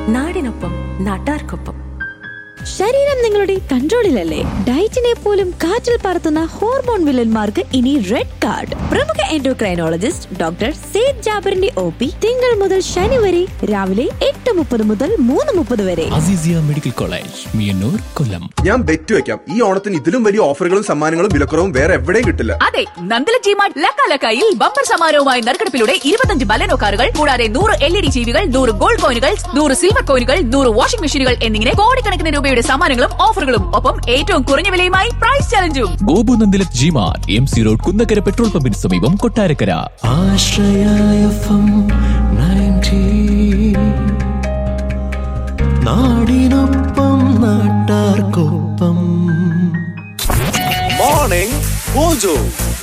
നാടിനൊപ്പം നാട്ടാർക്കൊപ്പം ശരീരം നിങ്ങളുടെ കൺട്രോളിലല്ലേ ഡയറ്റിനെ പോലും കാറ്റിൽ പറത്തുന്ന ഹോർമോൺ വില്ലന്മാർക്ക് ഇനി റെഡ് കാർഡ് പ്രമുഖ എൻഡോക്രൈനോളജിസ്റ്റ് ഡോക്ടർ സെയ്ദ് ജാബറിന്റെ ഒ പി തിങ്കൾ മുതൽ ശനി വരെ രാവിലെ എട്ട് മുപ്പത് മുതൽ മൂന്ന് മുപ്പത് വരെ അസീസിയ മെഡിക്കൽ കോളേജ് മിയന്നൂർ കൊല്ലം ഞാൻ ബെറ്റ് വെക്കാം ഈ ഓണത്തിന് ഇതിലും വലിയ ഓഫറുകളും സമ്മാനങ്ങളും വിലക്കുറവും വേറെ എവിടെയും കിട്ടില്ല അതെ നന്ദല ജിമാർട്ട് ലക്കാലക്കായിൽ ബമ്പർ സമാരവുമായി നറുക്കെടുപ്പിലൂടെ ഇരുപത്തഞ്ച് ബലനോ കാറുകൾ കൂടാതെ നൂറ് എൽ ഇ ഡി ജീവികൾ നൂറ് ഗോൾഡ് കോയിനുകൾ നൂറ് സിൽവർ കോയിനുകൾ നൂറ് വാഷിംഗ് മെഷീനുകൾ എന്നിങ്ങനെ കോടിക്കണക്കിന് രൂപയുടെ സമ്മാനങ്ങളും ഓഫറുകളും ഒപ്പം ഏറ്റവും കുറഞ്ഞ വിലയുമായി പ്രൈസ് ചലഞ്ചും Gopu Nandilath G Mart M C road Kunnakkara petrol പമ്പിന് സമീപം കൊട്ടാരക്കര ആശ്രയ എഫ്എം 90. നാടിനൊപ്പം നാട്ടാർക്കൊപ്പം മോർണിംഗ് മോജോ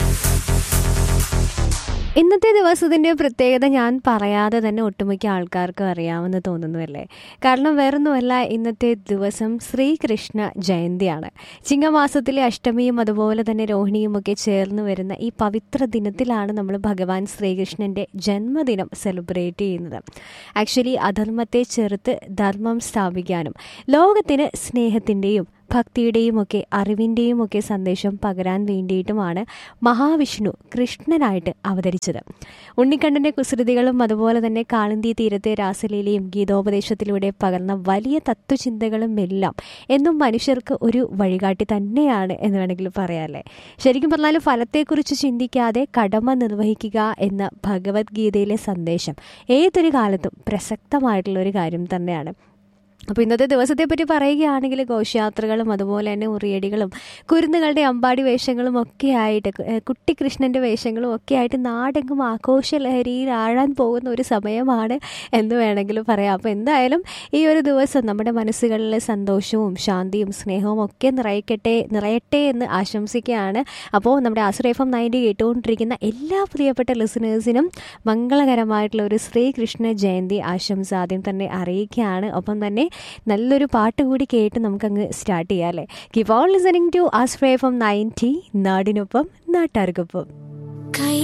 ഇന്നത്തെ ദിവസത്തിൻ്റെ പ്രത്യേകത ഞാൻ പറയാതെ തന്നെ ഒട്ടുമിക്ക ആൾക്കാർക്കും അറിയാമെന്ന് തോന്നുന്നുവല്ലേ കാരണം വേറൊന്നുമല്ല ഇന്നത്തെ ദിവസം ശ്രീകൃഷ്ണ ജയന്തിയാണ് ചിങ്ങമാസത്തിലെ അഷ്ടമിയും അതുപോലെ തന്നെ രോഹിണിയും ഒക്കെ ചേർന്ന് വരുന്ന ഈ പവിത്ര ദിനത്തിലാണ് നമ്മൾ ഭഗവാൻ ശ്രീകൃഷ്ണൻ്റെ ജന്മദിനം സെലിബ്രേറ്റ് ചെയ്യുന്നത് ആക്ച്വലി അധർമ്മത്തെ ചെറുത്ത് ധർമ്മം സ്ഥാപിക്കാനും ലോകത്തിന് സ്നേഹത്തിൻ്റെയും ഭക്തിയുടെയും ഒക്കെ അറിവിൻ്റെയും ഒക്കെ സന്ദേശം പകരാൻ വേണ്ടിയിട്ടുമാണ് മഹാവിഷ്ണു കൃഷ്ണനായിട്ട് അവതരിച്ചത് ഉണ്ണിക്കണ്ണൻ്റെ കുസൃതികളും അതുപോലെ തന്നെ കാളിന്തി തീരത്തെ രാസലീലയും ഗീതോപദേശത്തിലൂടെ പകർന്ന വലിയ തത്വചിന്തകളും എല്ലാം എന്നും മനുഷ്യർക്ക് ഒരു വഴികാട്ടി തന്നെയാണ് എന്ന് വേണമെങ്കിൽ പറയാമല്ലേ ശരിക്കും പറഞ്ഞാൽ ഫലത്തെക്കുറിച്ച് ചിന്തിക്കാതെ കടമ നിർവഹിക്കുക എന്ന ഭഗവത്ഗീതയിലെ സന്ദേശം ഏതൊരു കാലത്തും പ്രസക്തമായിട്ടുള്ള ഒരു കാര്യം തന്നെയാണ് അപ്പോൾ ഇന്നത്തെ ദിവസത്തെ പറ്റി പറയുകയാണെങ്കിൽ ഘോഷയാത്രകളും അതുപോലെ തന്നെ ഉറിയടികളും കുരുന്നുകളുടെ അമ്പാടി വേഷങ്ങളും ഒക്കെ ആയിട്ട് കു- ഏഹ് കുട്ടിക്കൃഷ്ണൻ്റെ വേഷങ്ങളും ഒക്കെ ആയിട്ട് നാടെങ്ങും ആഘോഷ ലഹരിയിൽ ആഴാൻ പോകുന്ന ഒരു സമയമാണ് എന്ന് വേണമെങ്കിൽ പറയാം അപ്പോൾ എന്തായാലും ഈ ഒരു ദിവസം നമ്മുടെ മനസ്സുകളിൽ സന്തോഷവും ശാന്തിയും സ്നേഹവും ഒക്കെ നിറയ്ക്കട്ടെ നിറയട്ടെ എന്ന് ആശംസിക്കുകയാണ് അപ്പോൾ നമ്മുടെ ആശ്രയഫം നയൻറ്റി കേട്ടുകൊണ്ടിരിക്കുന്ന എല്ലാ പ്രിയപ്പെട്ട ലിസണേഴ്സിനും മംഗളകരമായിട്ടുള്ള ഒരു ശ്രീകൃഷ്ണ ജയന്തി ആശംസ ആദ്യം തന്നെ അറിയിക്കുകയാണ് ഒപ്പം തന്നെ നല്ലൊരു പാട്ട് കൂടി കേട്ട് നമുക്കങ്ങ് സ്റ്റാർട്ട് ചെയ്യാം അല്ലേ keep on listening to Ashraya FM ninety നാടിനൊപ്പം നാട്ടാർക്കൊപ്പം